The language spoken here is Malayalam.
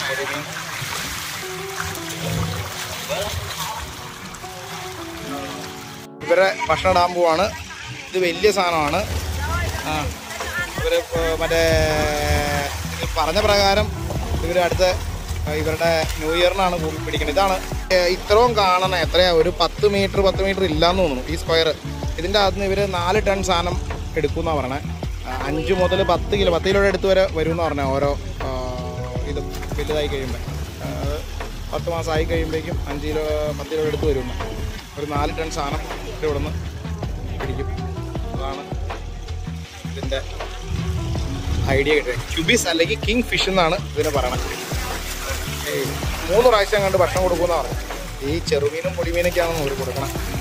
ചെറുമീൻ ഇവരെ ഭക്ഷണം ഇടാൻ പോവാണ് ഇത് വലിയ സാധനമാണ് ആ ഇവര് ഇപ്പൊ മറ്റേ ഇത് പറഞ്ഞ പ്രകാരം ഇവർ അടുത്ത ഇവരുടെ ന്യൂ ഇയറിനാണ് കൂടുതൽ പിടിക്കുന്നത് ഇതാണ് ഏ, ഇത്രയും കാണണ എത്രയാ ഒരു പത്ത് മീറ്റർ പത്ത് മീറ്റർ ഇല്ലാന്ന് തോന്നുന്നു ഈ സ്ക്വയർ ഇതിൻ്റെ അകത്ത് നിന്ന് ഇവർ നാല് ടൺ സാധനം എടുക്കുമെന്നാണ് പറയണേ ആ, അഞ്ച് മുതൽ പത്ത് കിലോ പത്ത് കിലോയുടെ അടുത്ത് വരെ വരുമെന്ന് പറഞ്ഞാൽ ഓരോ ആ, ഇത് വലുതായി കഴിയുമ്പോൾ പത്ത് മാസം ആയി കഴിയുമ്പോഴേക്കും അഞ്ച് കിലോ പത്ത് കിലോ എടുത്ത് വരും ഒരു നാല് ടൺ സാധനം ഇവിടെ നിന്ന് പിടിക്കും അതാണ് ഇതിൻ്റെ ഐഡിയ കിട്ടുന്നത് ക്യൂബിസ് അല്ലെങ്കിൽ കിങ് ഫിഷ് എന്നാണ് ഇതിനെ പറയണത് ഈ മൂന്ന് പ്രാവശ്യം കണ്ട് ഭക്ഷണം കൊടുക്കുമെന്നാണ് പറഞ്ഞത് ഈ ചെറുമീനും പൊടിമീനൊക്കെയാണ് അവർ കൊടുക്കണം